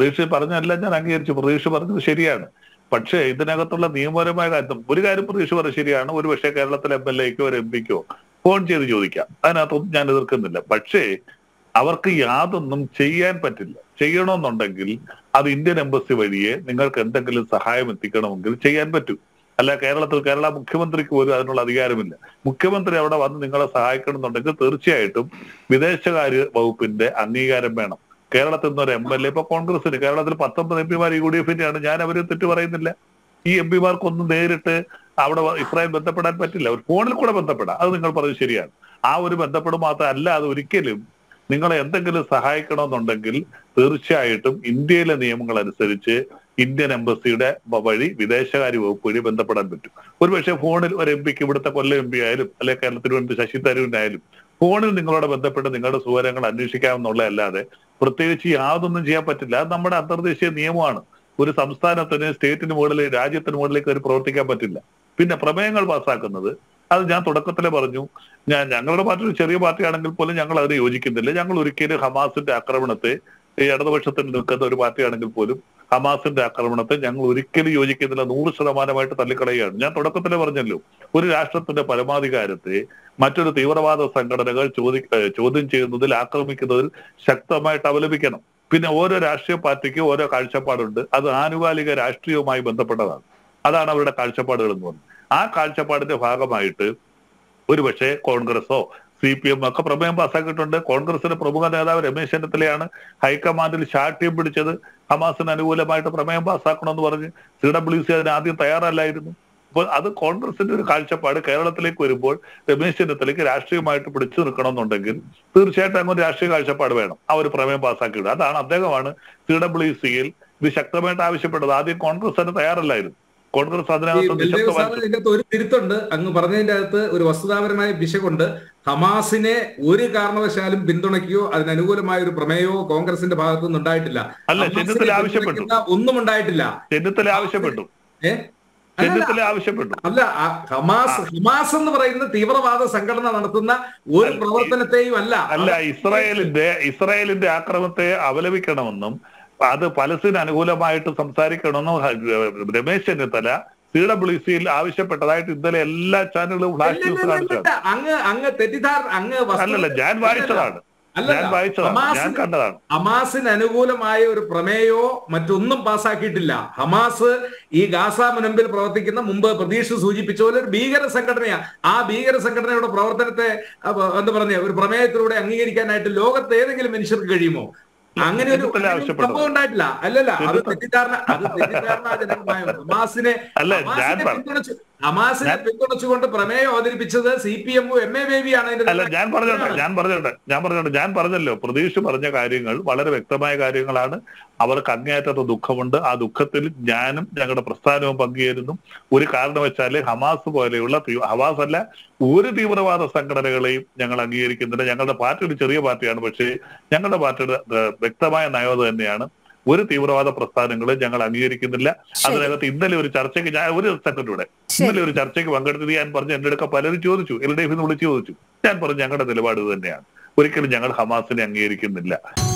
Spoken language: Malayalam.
പ്രതീക്ഷ പറഞ്ഞല്ല ഞാൻ അംഗീകരിച്ചു പ്രതീക്ഷ പറഞ്ഞത് ശരിയാണ് പക്ഷേ ഇതിനകത്തുള്ള നിയമപരമായ കാര്യം ഒരു കാര്യം പ്രതീക്ഷ പറഞ്ഞത് ശരിയാണ് ഒരു പക്ഷേ കേരളത്തിലെ എം എൽ എക്കോ ഒരു എം പിക്കോ ഫോൺ ചെയ്ത് ചോദിക്കാം അതിനകത്തൊന്നും ഞാൻ എതിർക്കുന്നില്ല പക്ഷേ അവർക്ക് യാതൊന്നും ചെയ്യാൻ പറ്റില്ല ചെയ്യണമെന്നുണ്ടെങ്കിൽ അത് ഇന്ത്യൻ എംബസി വഴിയെ നിങ്ങൾക്ക് എന്തെങ്കിലും സഹായം എത്തിക്കണമെങ്കിൽ ചെയ്യാൻ പറ്റൂ അല്ല കേരളത്തിൽ കേരള മുഖ്യമന്ത്രിക്ക് പോലും അതിനുള്ള അധികാരമില്ല മുഖ്യമന്ത്രി അവിടെ വന്ന് നിങ്ങളെ സഹായിക്കണമെന്നുണ്ടെങ്കിൽ തീർച്ചയായിട്ടും വിദേശകാര്യ വകുപ്പിന്റെ അംഗീകാരം വേണം കേരളത്തിൽ നിന്ന് ഒരു എം എൽ എ ഇപ്പൊ കോൺഗ്രസിന് കേരളത്തിൽ പത്തൊമ്പത് എം പിമാർ യു ഡി എഫിന്റെയാണ് ഞാൻ അവര് തെറ്റ് പറയുന്നില്ല ഈ എം പിമാർക്കൊന്നും നേരിട്ട് അവിടെ വ- ഇസ്രായേൽ ബന്ധപ്പെടാൻ പറ്റില്ല ഒരു ഫോണിൽ കൂടെ ബന്ധപ്പെടാം അത് നിങ്ങൾ പറഞ്ഞത് ശരിയാണ് ആ ഒരു ബന്ധപ്പെടും മാത്രം അല്ല അത് ഒരിക്കലും നിങ്ങളെ എന്തെങ്കിലും സഹായിക്കണമെന്നുണ്ടെങ്കിൽ തീർച്ചയായിട്ടും ഇന്ത്യയിലെ നിയമങ്ങൾ അനുസരിച്ച് ഇന്ത്യൻ എംബസിയുടെ വ- വഴി വിദേശകാര്യ വകുപ്പ് വഴി ബന്ധപ്പെടാൻ പറ്റും ഒരുപക്ഷെ ഫോണിൽ ഒരു എം പിക്ക് ഇവിടുത്തെ കൊല്ലം എം പി ആയാലും അല്ലെങ്കിൽ കേരളത്തിൽ വേണ്ടി ശശി തരൂരിനായാലും ഫോണിൽ നിങ്ങളോട് ബന്ധപ്പെട്ട് നിങ്ങളുടെ സുഖരങ്ങൾ അന്വേഷിക്കാമെന്നുള്ളതല്ലാതെ പ്രത്യേകിച്ച് യാതൊന്നും ചെയ്യാൻ പറ്റില്ല അത് നമ്മുടെ അന്തർദേശീയ നിയമമാണ് ഒരു സംസ്ഥാനത്തിന് സ്റ്റേറ്റിന് മുകളിൽ രാജ്യത്തിന് മുകളിലേക്ക് ഒരു പ്രവർത്തിക്കാൻ പറ്റില്ല പിന്നെ പ്രമേയങ്ങൾ പാസ്സാക്കുന്നത് അത് ഞാൻ തുടക്കത്തിലെ പറഞ്ഞു ഞാൻ ഞങ്ങളുടെ പാർട്ടി ഒരു ചെറിയ പാർട്ടിയാണെങ്കിൽ പോലും ഞങ്ങൾ അതിനെ യോജിക്കുന്നില്ല ഞങ്ങൾ ഒരിക്കലും ഹമാസിന്റെ ആക്രമണത്തെ ഈ ഇടതുപക്ഷത്തിൽ നിൽക്കുന്ന ഒരു പാർട്ടിയാണെങ്കിൽ പോലും ഹമാസിന്റെ ആക്രമണത്തെ ഞങ്ങൾ ഒരിക്കലും യോജിക്കുന്നില്ല നൂറ് ശതമാനമായിട്ട് തള്ളിക്കളയുകയാണ് ഞാൻ തുടക്കത്തിലെ പറഞ്ഞല്ലോ ഒരു രാഷ്ട്രത്തിന്റെ പരമാധികാരത്തെ മറ്റൊരു തീവ്രവാദ സംഘടനകൾ ചോദി ഏഹ് ചോദ്യം ചെയ്യുന്നതിൽ ആക്രമിക്കുന്നതിൽ ശക്തമായിട്ട് അവലംബിക്കണം പിന്നെ ഓരോ രാഷ്ട്രീയ പാർട്ടിക്കും ഓരോ കാഴ്ചപ്പാടുണ്ട് അത് ആനുകാലിക രാഷ്ട്രീയവുമായി ബന്ധപ്പെട്ടതാണ് അതാണ് അവരുടെ കാഴ്ചപ്പാടുകൾ എന്ന് പറയുന്നത് ആ കാഴ്ചപ്പാടിന്റെ ഭാഗമായിട്ട് ഒരുപക്ഷെ കോൺഗ്രസോ സി പി എം ഒക്കെ പ്രമേയം പാസ്സാക്കിയിട്ടുണ്ട് കോൺഗ്രസിന്റെ പ്രമുഖ നേതാവ് രമേശ് ചെന്നിത്തലയാണ് ഹൈക്കമാൻഡിൽ ശാഠ്യം പിടിച്ചത് ഹമാസിന് അനുകൂലമായിട്ട് പ്രമേയം പാസ്സാക്കണമെന്ന് പറഞ്ഞ് സി ഡബ്ല്യു സി അതിന് ആദ്യം തയ്യാറല്ലായിരുന്നു അപ്പോൾ അത് കോൺഗ്രസിന്റെ ഒരു കാഴ്ചപ്പാട് കേരളത്തിലേക്ക് വരുമ്പോൾ രമേശ് ചെന്നിത്തലയ്ക്ക് രാഷ്ട്രീയമായിട്ട് പിടിച്ചു നിൽക്കണമെന്നുണ്ടെങ്കിൽ തീർച്ചയായിട്ടും അങ്ങനെ ഒരു രാഷ്ട്രീയ കാഴ്ചപ്പാട് വേണം ആ ഒരു പ്രമേയം പാസ്സാക്കിയിടുക അതാണ് അദ്ദേഹമാണ് സി ഡബ്ല്യു സിയിൽ ഇത് ശക്തമായിട്ട് ആവശ്യപ്പെട്ടത് ആദ്യം കോൺഗ്രസ് തന്നെ തയ്യാറല്ലായിരുന്നു കോൺഗ്രസ് ഈ അതിനകത്ത് ബൽദേവ് സാർ നിശബ്ദമായിട്ട് ഇതിന്റെ അകത്ത് ഒരു തിരുത്തുണ്ട് അങ്ങ് പറഞ്ഞതിന്റെ അകത്ത് ഒരു വസ്തുതാപരമായ പിശകുണ്ട് ഹമാസിനെ ഒരു കാരണവശാലും പിന്തുണയ്ക്കുകയോ അതിനനുകൂലമായ ഒരു പ്രമേയമോ കോൺഗ്രസിന്റെ ഭാഗത്തു നിന്ന് ഉണ്ടായിട്ടില്ല അല്ല ഹമാസിനെ ചെന്നിത്തല ആവശ്യപ്പെട്ടു പിന്തുണയ്ക്കുന്ന ഒന്നും ഉണ്ടായിട്ടില്ല ചെന്നിത്തല ആവശ്യപ്പെട്ടു ഏ അല്ലല്ല, ചെന്നിത്തല ആവശ്യപ്പെട്ടു അല്ല ആ ഹമാസ് ഹമാസ് എന്ന് പറയുന്ന തീവ്രവാദ സംഘടന നടത്തുന്ന ഒരു അല്ല, പ്രവർത്തനത്തെയും അല്ല അല്ല ഇസ്രായേലിന്റെ ഇസ്രായേലിന്റെ ആക്രമണത്തെ അപലപിക്കണമെന്നും അത് പലസ്തീന് അനുകൂലമായിട്ട് സംസാരിക്കണമെന്നും ഹ- രമേശ് ചെന്നിത്തല സി ഡബ്ല്യു സിയിൽ ആവശ്യപ്പെട്ടതായിട്ട് ഇന്നലെ എല്ലാ ചാനലുകളും ഫ്ലാഷ് ഇല്ല, ന്യൂസ് ഇല്ല, ഇല്ല, കാണിച്ചതാണ് ഇല്ല. അങ്ങ് അങ്ങ് തെറ്റിദ്ധാരണ അങ്ങ് വസ്തു- അല്ലല്ല ഞാൻ വായിച്ചതാണ് ഞാൻ അല്ലല്ല വായിച്ചതാണ് ഞാൻ ഹമാസിന് കണ്ടതാണ് ഹമാസിന് അനുകൂലമായ ഒരു പ്രമേയോ മറ്റൊന്നും പാസ്സാക്കിയിട്ടില്ല ഹമാസ് ഈ ഗാസ മുനമ്പിൽ പ്രവർത്തിക്കുന്ന മുമ്പ് പ്രതീക്ഷ സൂചിപ്പിച്ച പോലെ ഒരു ഭീകര സംഘടനയാണ് ആ ഭീകര സംഘടനയുടെ പ്രവർത്തനത്തെ അപ്പൊ, എന്താ പറഞ്ഞ ഒരു പ്രമേയത്തിലൂടെ അംഗീകരിക്കാനായിട്ട് ലോകത്ത് ഏതെങ്കിലും മനുഷ്യർക്ക് കഴിയുമോ അങ്ങനെ ഒരു ചെന്നിത്തല അങ്ങനെ ഒരു ആവശ്യപ്പെട്ടത്. സംഭവം ഉണ്ടായിട്ടില്ല അല്ലല്ല അത് ചെന്നിത്തല- തെറ്റിദ്ധാരണ അത് തെറ്റിദ്ധാരണാജനകമായ ഹമാസിനെ അല്ല ഞാൻ ഹമാസിനെ പറ- പിന്തുണച്ചു ഹമാസിനെ പിന്തുണച്ചുകൊണ്ട് പ്രമേയം അവതരിപ്പിച്ചത് സി പി എമ്മും എം എ ബേബിയാണ് അതിന്റെ അല്ല ഞാൻ പറഞ്ഞോട്ടെ ഞാൻ പറഞ്ഞോട്ടെ ഞാൻ പറഞ്ഞോട്ടെ ഞാൻ പറഞ്ഞല്ലോ പ്രതീക്ഷ പറഞ്ഞ കാര്യങ്ങൾ വളരെ വ്യക്തമായ കാര്യങ്ങളാണ് അവർക്ക് അങ്ങേയറ്റത്തെ ദുഃഖമുണ്ട് ആ ദുഃഖത്തിൽ ഞാനും ഞങ്ങളുടെ പ്രസ്ഥാനവും പങ്കുചേരുന്നു ഒരു കാരണവശാല് ഹമാസ് പോലെയുള്ള തീ- ഹമാസ് അല്ല ഒരു തീവ്രവാദ സംഘടനകളെയും ഞങ്ങൾ അംഗീകരിക്കുന്നില്ല ഞങ്ങളുടെ പാർട്ടി ഒരു ചെറിയ പാർട്ടിയാണ് പക്ഷേ ഞങ്ങളുടെ പാർട്ടിയുടെ ഏഹ്, വ്യക്തമായ നയം അത് തന്നെയാണ് ഒരു തീവ്രവാദ പ്രസ്ഥാനങ്ങളെ ഞങ്ങൾ അംഗീകരിക്കുന്നില്ല ശരി അതിനകത്ത് ഇന്നലെ ഒരു ചർച്ചയ്ക്ക് ഞാൻ ഒരു സെക്കൻഡ് കൂടെ ശരി ഇന്നലെ ഒരു ചർച്ചയ്ക്ക് പങ്കെടുത്തത് ഞാൻ പറഞ്ഞു എന്റെ അടുക്ക പലരും ചോദിച്ചു എൽ ഡി എഫിന്ന് വിളിച്ചു ചോദിച്ചു ഞാൻ പറഞ്ഞു ഞങ്ങളുടെ നിലപാട് ഇത് തന്നെയാണ് ഒരിക്കലും ഞങ്ങൾ ഹമാസിനെ അംഗീകരിക്കുന്നില്ല